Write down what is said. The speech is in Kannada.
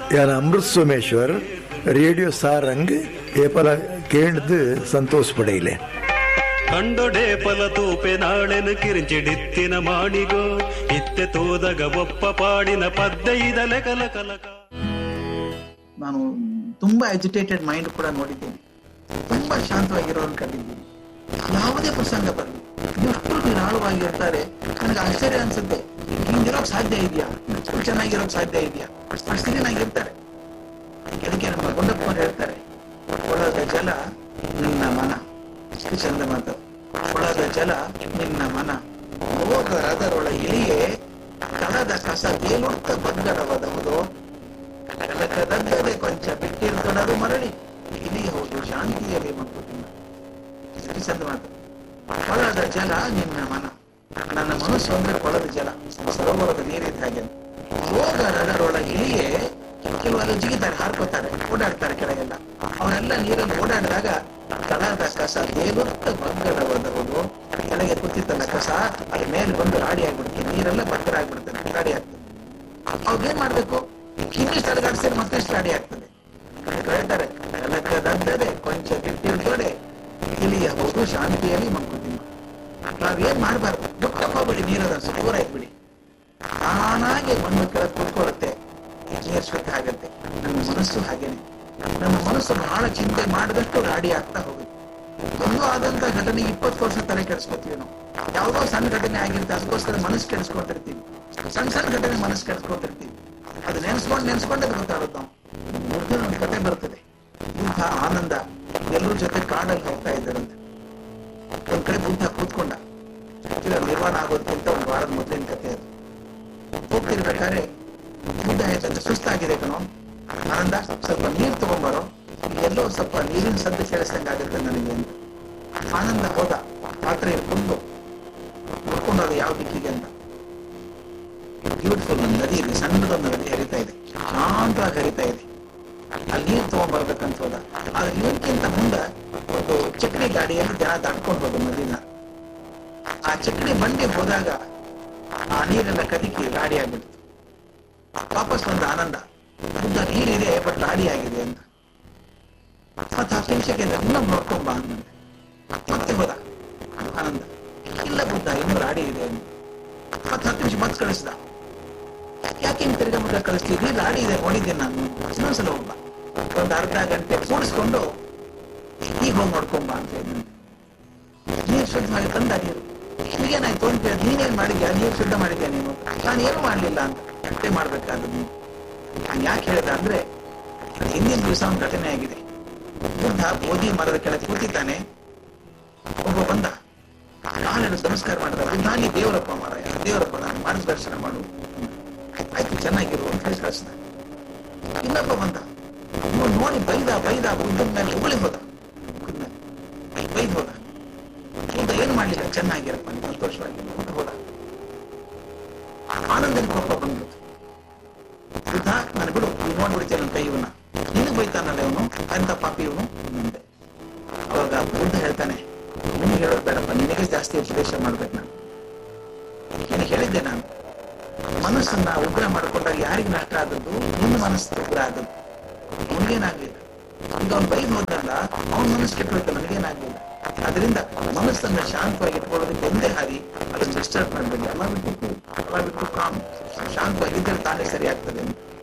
यार अमृत सोमेश्वर रेडियो सारंग ಏಪಲ ಕೇಳ್ದು ಸಂತೋಷ ಪಡೆಯಲೆ ಕಂಡೊಡೆ ಫಲ ತೂಪೆ ನಾಳೆನು ಕಿರಿಂಚಿಡಿತ್ತಿನ ಮಾಡಿಗೋ ಇತ್ತೆ ತೋದಗ ಒಪ್ಪ ಪಾಡಿನ ಪದ್ಯ ಇದಲೆ ಕಲ ಕಲಕ ನಾನು ತುಂಬಾ ಎಜುಟೇಟೆಡ್ ಮೈಂಡ್ ಕೂಡ ನೋಡಿದ್ದೀನಿ ತುಂಬಾ ಶಾಂತವಾಗಿರೋರು ಕಂಡಿದ್ದೀನಿ ಯಾವುದೇ ಪ್ರಸಂಗ ಬರಲಿ ಎಷ್ಟು ನಿರಾಳವಾಗಿರ್ತಾರೆ ನನಗೆ ಆಶ್ಚರ್ಯ ಅನ್ಸುತ್ತೆ ಹಿಂಗಿರೋಕ್ ಸಾಧ್ಯ ಇದೆಯಾ ಇಷ್ಟು ಚೆನ್ನಾಗಿರೋಕ್ ಸಾಧ್ಯ ಇದೆಯಾ ಅಷ್ಟು ಚೆನ್ನಾಗಿರ್ತಾರೆ ಅದಕ್ಕೆ ನಮ್ಮ ಗುಂಡಪ್ಪನವ್ರು ಹೇಳ್ತಾರೆ ಕೊಳದ ಜಲ ನಿನ್ನ ಮನ ಎಷ್ಟು ಚಂದ ಮಾತು ಕೊಳದ ಜಲ ನಿನ್ನ ಮನ ಹೋಗರದರೊಳ ಇಳಿಯೇ ಕಳದ ಕಸ ತೇಲುತ್ತ ಬಗ್ಗಡವದವುದು ಕಲಕದಲ್ಲದೆ ಕೊಂಚ ಬಿಟ್ಟಿರ್ತೊಡದು ಮರಳಿ ಇಲ್ಲಿ ಹೌದು ಶಾಂತಿಯಲ್ಲಿ ಮಂಕುತಿಮ್ಮ ಎಷ್ಟು ಚಂದ ಮಾತು ಕೊಳದ ಜಲ ನಿನ್ನ ಮನ ನನ್ನ ಮನಸ್ಸು ಅಂದ್ರೆ ಕೊಳದ ಜಲ ಸರೋವರದ ನೀರಿದ್ದ ಹಾಗೆ ಹೋಗರದರೊಳ ಇಳಿಯೇ ಕೆಲವರು ಜಿಗಿತಾರೆ ಹಾರ್ಕೋತಾರೆ ಓಡಾಡ್ತಾರೆ ಕೆಳಗೆಲ್ಲ ಅವರೆಲ್ಲ ನೀರಲ್ಲಿ ಓಡಾಡಿದಾಗ ಕಳದ ಕಸ ತೇಲುತ್ತ ಬಗ್ಗಡವದವುದು ಕೆಳಗೆ ಕೂತಿತ್ತಲ್ಲ ಕಸ ಅದ್ರ ಮೇಲೆ ಬಂದು ರಾಡಿ ಆಗ್ಬಿಡುತ್ತೆ ನೀರೆಲ್ಲ ಬಗ್ಗರ ಆಗ್ಬಿಡ್ತದೆ ರಾಡಿ ಆಗ್ತದೆ ಅವಾಗ ಏನ್ ಮಾಡ್ಬೇಕು ಇನ್ನಿಷ್ಟು ಅಲಗಾಡಿಸಿದ್ರೆ ಮತ್ತಷ್ಟು ಗಾಡಿ ಆಗ್ತದೆ ಅದಕ್ಕೆ ಹೇಳ್ತಾರೆ ಕಲಕದಂತದೆ ಕೊಂಚ ಬಿಟ್ಟಿರ್ತೋಡೆ ಇಲ್ಲಿಯ ಹೋಗು ಶಾಂತಿಯಲ್ಲಿ ಮಂಕುತಿಮ್ಮ ನಾವೇನ್ ಮಾಡ್ಬಾರ್ದು ದುಃಖಪ್ಪ ಬಿಡಿ ನೀರದ ದೂರ ಇಟ್ಬಿಡಿ ತಾನಾಗೆ ಮಣ್ಣು ಕೆಳಗೆ ಕುತ್ಕೊಳ್ಳುತ್ತೆ ನೀರು ಶುದ್ಧ ಆಗತ್ತೆ ನಮ್ಮ ಮನಸ್ಸು ಹಾಗೇನೆ ನಮ್ಮ ಮನಸ್ಸು ಬಹಳ ಚಿಂತೆ ಮಾಡಿದಷ್ಟು ಗಾಡಿ ಆಗ್ತಾ ಹೋಗುತ್ತೆ ಒಂದು ಆದಂತ ಘಟನೆ ಇಪ್ಪತ್ತು ವರ್ಷ ತಲೆ ಕೆಡಿಸ್ಕೊತೀವಿ ನಾವು ಯಾವುದೋ ಸಣ್ಣ ಘಟನೆ ಆಗಿರುತ್ತೆ ಅದಕ್ಕೋಸ್ಕರ ಮನಸ್ಸು ಕೆಡಿಸ್ಕೊತಿರ್ತೀವಿ ಸಣ್ಣ ಸಣ್ಣ ಘಟನೆ ಮನಸ್ಸು ಕೆಡಿಸ್ಕೊತಿರ್ತೀವಿ ಅದು ನೆನ್ಸ್ಕೊಂಡು ನೆನ್ಸ್ಕೊಂಡೇ ಗೊತ್ತಾಗುತ್ತೆ ನಾವು ಮುಗ್ದಿನ ಒಂದು ಕತೆ ಬರ್ತದೆ ಯುದ್ಧ ಆನಂದ ಎಲ್ಲರ ಜೊತೆ ಕಾಡಲ್ಲಿ ಹೋಗ್ತಾ ಇದ್ದಾರಂತೆ ಒಂದ್ ಕಡೆ ಬುದ್ಧ ಕೂತ್ಕೊಂಡ ಇಲ್ಲ ನಿರ್ವಾಣ ಆಗೋದಕ್ಕಿಂತ ಒಂದು ವಾರದ ಮೊದಲಿನ ಕತೆ ಅದು ಹೋಗ್ತಿರ್ಬೇಕಾದ್ರೆ ಬುದ್ಧ ಹೇಳ್ತಂತೆ ಸುಸ್ತಾಗಿದೆ ಕಣೋ ಆನಂದ ಸ್ವಲ್ಪ ನೀರ್ ತಗೊಂಬರೋ ಎಲ್ಲೋ ಸ್ವಲ್ಪ ನೀರಿನ ಸದ್ದು ಕೇಳಿಸ್ದಂಗೆ ಆಗುತ್ತೆ ನನಗೆ ಅಂತ ಆನಂದ ಹೋದ ಪಾತ್ರೆ ಇಟ್ಕೊಂಡು ನೋಡ್ಕೊಂಡು ಅದು ಯಾವ ದಿಕ್ಕಿಗೆ ಅಂತ ಬ್ಯೂಟಿಫುಲ್ ಒಂದು ನದಿ ಇದೆ ಸಣ್ಣದೊಂದು ನದಿ ಹರಿತಾ ಇದೆ ಶಾಂತವಾಗಿ ಹರಿತಾ ಇದೆ ಅಲ್ಲಿ ನೀರು ತಗೊಂಡ್ಬರ್ಬೇಕಂತ ಹೋದ ಆದ್ರೆ ಇವಕ್ಕಿಂತ ಮುಂದೆ ಒಂದು ಚಕ್ರಿ ಗಾಡಿಯಲ್ಲಿ ಜನ ದಾಟ್ಕೊಂಡು ಹೋದ ನದಿನ ಆ ಚಕ್ರಿ ಬಂಡಿ ಹೋದಾಗ ಆ ನೀರೆಲ್ಲ ಕದಿಕಿ ಗಾಡಿ ಆಗ್ಬಿಡ್ತು ವಾಪಸ್ ಒಂದು ಆನಂದ ಬುದ್ಧ ನೀರಿದೆ ಬಟ್ ಗಾಡಿ ಆಗಿದೆ ಅಂತ ಮತ್ತೆ ಹತ್ತು ನಿಮಿಷಕ್ಕೆ ಇನ್ನೊಂದು ನೋಡ್ಕೊಂಬ ಅಂದಂತೆ ಮತ್ತೆ ಹೋದ ಆನಂದ ಇಲ್ಲ ಬುದ್ಧ ಇನ್ನೂ ರಾಡಿ ಇದೆ ಅಂತ ಮತ್ತೆ ಹತ್ತು ನಿಮಿಷ ಮತ್ತೆ ಕಳಿಸ್ದ ಯಾಕೆ ಹಿಂಗ್ ತಿರ್ಗಾ ಮುಗ ಕಳಿಸ್ತಿದ್ವಿ ಗಾಡಿ ಇದೆ ನೋಡಿದ್ದೀನಿ ನಾನು ಇನ್ನೊಂದ್ಸಲ ಒಬ್ಬ ಒಂದು ಅರ್ಧ ಗಂಟೆ ಕೂಡಿಸ್ಕೊಂಡು ಈಗ ಹೋಗಿ ನೋಡ್ಕೊಂಬ ಅಂತ ಹೇಳಿದ್ನು ನೀರು ಶುದ್ಧವಾಗಿ ತಂದ ನೀರು ಈಗೇನಾಯ್ತು ಅಂತ ಹೇಳಿ ನೀನೇನ್ ಮಾಡಿದ್ಯಾ ನೀರು ಶುದ್ಧ ಮಾಡಿದ್ಯಾ ನೀನು ನಾನು ಏನು ಮಾಡ್ಲಿಲ್ಲ ಅಂತ ಅಷ್ಟೇ ಮಾಡ್ಬೇಕಾದ್ದು ನೀನು ನಾನು ಯಾಕೆ ಹೇಳಿದ ಅಂದ್ರೆ ಹಿಂದಿನ ದಿವಸ ಒಂದು ಘಟನೆ ಆಗಿದೆ ಬುದ್ಧ ಬೋಧಿ ಮರದ ಕೆಳಗೆ ಕೂತಿದ್ದಾನೆ ಒಬ್ಬ ಬಂದ ಕಾಲೆಡು ನಮಸ್ಕಾರ ಮಾಡಿದ ಬುದ್ಧ ಅಲ್ಲಿ ದೇವರಪ್ಪ ಮಾರಾಯ ದೇವರಪ್ಪ ನಾನು ಮಾಡಿಸ್ ದರ್ಶನ ಮಾಡು ಆಯ್ತು ಚೆನ್ನಾಗಿರು ಅಂತ ಹೇಳಿ ಕಳಿಸ್ದ ಇನ್ನೊಬ್ಬ ಬಂದ ಅವ್ನು ನೋಡಿ ಬೈದ ಬೈದ ಬುದ್ಧನ ಮೇಲೆ ಉಗುಳಿ ಹೋದ ಬೈದ್ ಹೋದ ಬುದ್ಧ ಏನು ಮಾಡ್ಲಿಲ್ಲ ಚೆನ್ನಾಗಿರಪ್ಪ ನೀನು ಸಂತೋಷವಾಗಿ ಅಂತ ಹೋದ ಆನಂದನ ಕೋಪ ಬಂದ್ಬಿಡ್ತು ಬುದ್ಧ ನಾನು ಬಿಡು ನೀವು ನೋಡ್ಬಿಡ್ತೇನೆ ನನ್ನ ಕೈ ಇವನ್ನ ನಿನಗೆ ಬೈತಾನಲ್ಲ ಇವನು ಅಂತ ಪಾಪಿ ಇವನು ಅಂದೆ ಅವಾಗ ಬುದ್ಧ ಹೇಳ್ತಾನೆ ನಿನಗೆ ಹೇಳೋದು ಬೇಡಪ್ಪ ನಿನಗೆ ಜಾಸ್ತಿ ಉಪದೇಶ ಮಾಡ್ಬೇಕು ನಾನು ನಿನಗೆ ಹೇಳಿದ್ದೆ ನಾನು ಮನಸ್ಸನ್ನ ಉಗ್ರ ಮಾಡ್ಕೊಂಡಾಗ ಯಾರಿಗೆ ನಷ್ಟ ಆದದ್ದು ನಿನ್ನ ಮನಸ್ಸು ಉಗ್ರ ಆದದ್ದು ಅವನಿಗೇನಾಗ್ಲಿಲ್ಲ ಈಗ ಅವ್ನು ಬೈದ್ ಹೋದ್ನಲ್ಲ ಅವನ ಮನಸ್ಸು ಕೆಟ್ಟೋಯ್ತು ನನಗೇನಾಗ್ಲಿಲ್ಲ ಅದರಿಂದ ಮನಸ್ಸನ್ನ ಶಾಂತವಾಗಿ ಇಟ್ಕೊಳ್ಳೋದಕ್ಕೆ ಒಂದೇ ಹಾದಿ ಅದನ್ನ ಡಿಸ್ಟರ್ಬ್ ಮಾಡಬೇಡಿ ಎಲ್ಲ ಬಿಟ್ಟು ಎಲ್ಲ ಬಿಟ್ಟು ಕಾಮ್ ಶಾಂತವಾಗಿದ್ದರೆ ತಾನೇ ಸರಿ ಆಗ್ತದೆ ಅಂತ